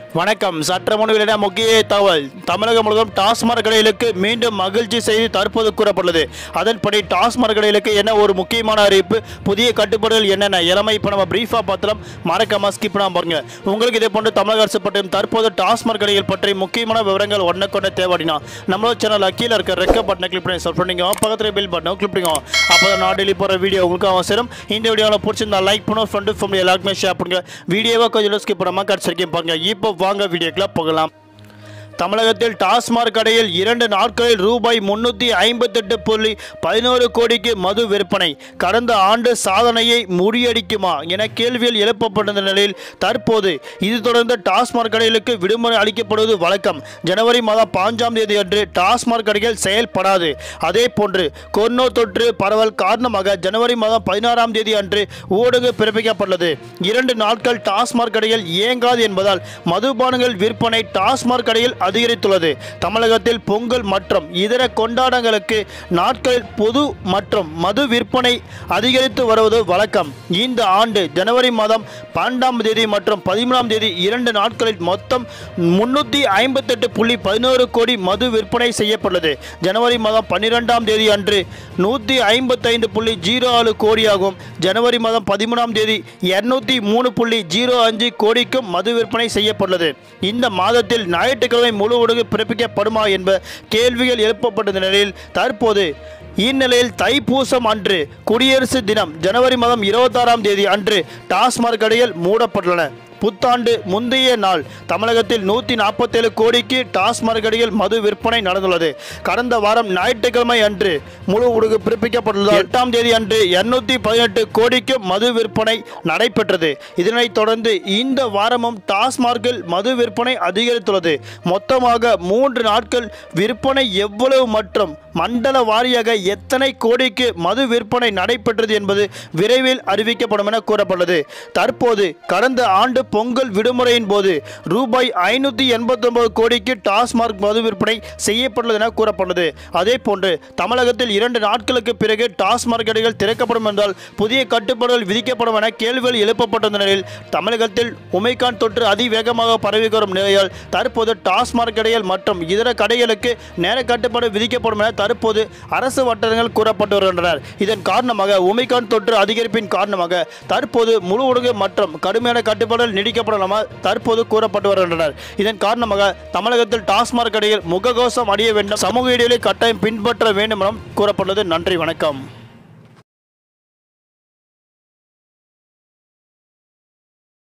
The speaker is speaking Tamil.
வணக்கம் சற்று முன்னிலையிட முக்கிய தகவல் தமிழகம் முழுவதும் டாஸ்மாக் கடைகளுக்கு மீண்டும் மகிழ்ச்சி செய்தி தற்போது கூறப்பட்டுள்ளது அதன்படி டாஸ்மாக் கடைகளுக்கு என்ன ஒரு முக்கியமான அறிவிப்பு புதிய கட்டுப்பாடுகள் என்னென்ன இளமை இப்போ நம்ம பிரீஃபாக பார்த்தலாம் மறக்காம ஸ்கிப் பண்ணாம பாருங்க உங்களுக்கு இதே போன்று தமிழக அரசு பற்றியும் தற்போது டாஸ்மாக் கடைகள் பற்றி முக்கியமான விவரங்கள் ஒன்றை கொண்ட தேவைடினா நம்மளோட சேனல் கீழே இருக்க ரெக்க பட்டனை கிளிக் பண்ணி சப் பண்ணிங்க பக்கத்தில் பில் பட்டனை கிளிக் பண்ணிங்க அப்போ தான் நான் டெய்லி போகிற வீடியோ உங்களுக்கு அவசரம் இந்த வீடியோவில் பிடிச்சிருந்தா லைக் பண்ணுவோம் ஃப்ரெண்டு ஃபேமிலி எல்லாருக்குமே ஷேர் பண்ணுங்க வீடியோவை கொஞ்சம் ஸ்கிப் பண்ணாமல் கடைசி பாருங்க இப்போ வாங்க வீடியோக்குள்ள போகலாம் தமிழகத்தில் டாஸ்மாக் கடையில் இரண்டு நாட்களில் ரூபாய் முன்னூற்றி ஐம்பத்தெட்டு புள்ளி பதினோரு கோடிக்கு மது விற்பனை கடந்த ஆண்டு சாதனையை முறியடிக்குமா என கேள்வியில் எழுப்பப்பட்ட நிலையில் தற்போது இது தொடர்ந்து டாஸ்மாக் கடைகளுக்கு விடுமுறை அளிக்கப்படுவது வழக்கம் ஜனவரி மாதம் பாஞ்சாம் தேதி அன்று டாஸ்மாக் கடைகள் செயல்படாது அதே போன்று கொரோனா தொற்று பரவல் காரணமாக ஜனவரி மாதம் பதினாறாம் தேதி அன்று ஊடக பிறப்பிக்கப்பட்டுள்ளது இரண்டு நாட்கள் டாஸ்மாக் கடைகள் இயங்காது என்பதால் மதுபானங்கள் விற்பனை டாஸ்மாக் கடையில் அதிகரித்துள்ளது தமிழகத்தில் பொங்கல் மற்றும் இதர கொண்டாட்டங்களுக்கு நாட்களில் பொது மற்றும் மது விற்பனை அதிகரித்து வருவது வழக்கம் இந்த ஆண்டு ஜனவரி மாதம் பன்னெண்டாம் தேதி மற்றும் பதிமூணாம் தேதி இரண்டு நாட்களில் மொத்தம் முன்னூற்றி ஐம்பத்தெட்டு புள்ளி பதினோரு கோடி மது விற்பனை செய்யப்பட்டுள்ளது ஜனவரி மாதம் பன்னிரெண்டாம் தேதி அன்று நூற்றி ஐம்பத்தைந்து புள்ளி ஜீரோ ஆறு கோடியாகும் ஜனவரி மாதம் பதிமூணாம் தேதி இரநூத்தி மூணு புள்ளி ஜீரோ அஞ்சு கோடிக்கும் மது விற்பனை செய்யப்பட்டுள்ளது இந்த மாதத்தில் ஞாயிற்றுக்கிழமை முழு ஒடுங்கு பிறப்பிக்கப்படுமா என்ப கேள்விகள் எழுப்பப்பட்ட நிலையில் தற்போது இந்நிலையில் தைப்பூசம் அன்று குடியரசு தினம் ஜனவரி மாதம் இருபத்தாறாம் தேதி அன்று டாஸ்மாக் கடைகள் மூடப்பட்டுள்ளன புத்தாண்டு முந்தைய நாள் தமிழகத்தில் நூற்றி நாற்பத்தேழு கோடிக்கு டாஸ்மாக் கடையில் மது விற்பனை நடந்துள்ளது கடந்த வாரம் ஞாயிற்றுக்கிழமை அன்று முழு உடுகு பிறப்பிக்கப்பட்டுள்ளது எட்டாம் தேதி அன்று இருநூத்தி பதினெட்டு கோடிக்கு மது விற்பனை நடைபெற்றது இதனைத் தொடர்ந்து இந்த வாரமும் டாஸ்மார்க்கில் மது விற்பனை அதிகரித்துள்ளது மொத்தமாக மூன்று நாட்கள் விற்பனை எவ்வளவு மற்றும் மண்டல வாரியாக எத்தனை கோடிக்கு மது விற்பனை நடைபெற்றது என்பது விரைவில் அறிவிக்கப்படும் என கூறப்பட்டது தற்போது கடந்த ஆண்டு பொங்கல் விடுமுறையின் போது ரூபாய் ஐநூற்றி எண்பத்தொன்பது கோடிக்கு டாஸ்மாக் மது விற்பனை செய்யப்பட்டுள்ளது என கூறப்பட்டது அதே போன்று தமிழகத்தில் இரண்டு நாட்களுக்கு பிறகு டாஸ்மாக் கடைகள் திறக்கப்படும் என்றால் புதிய கட்டுப்பாடுகள் விதிக்கப்படும் என கேள்விகள் எழுப்பப்பட்ட நிலையில் தமிழகத்தில் ஒமைகான் தொற்று அதிவேகமாக பரவி வரும் நிலையால் தற்போது டாஸ்மாக் கடைகள் மற்றும் இதர கடைகளுக்கு நேர கட்டுப்பாடு விதிக்கப்படும் என தற்போது அரசு வட்டாரங்கள் கூறப்பட்டு வருகின்றனர் இதன் காரணமாக ஒமைகான் தொற்று அதிகரிப்பின் காரணமாக தற்போது முழு ஒழுங்கு மற்றும் கடுமையான கட்டுப்பாடுகள் நீடிக்கப்படலாம் தற்போது கூறப்பட்டு வருகின்றனர் இதன் காரணமாக தமிழகத்தில் டாஸ்மாக் கடையில் முககோசம் அடைய வேண்டும் சமூக இடைவெளி கட்டாயம் பின்பற்ற வேண்டும் என கூறப்பட்டுள்ளது நன்றி வணக்கம்